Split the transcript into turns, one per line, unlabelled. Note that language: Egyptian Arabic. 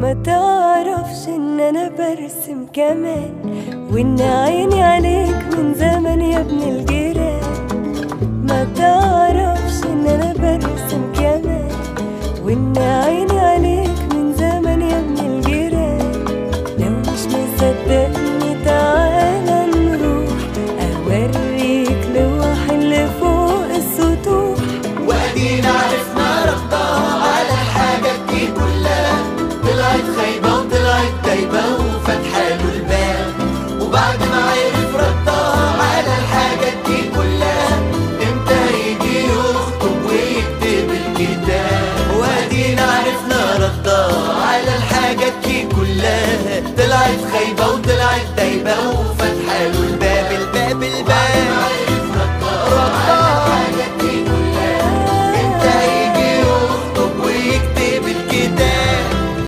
ما تعرفش ان انا برسم كمان وان عيني عليك من زمن يا ابن الجيران ما تعرفش ان انا برسم كمان وان عيني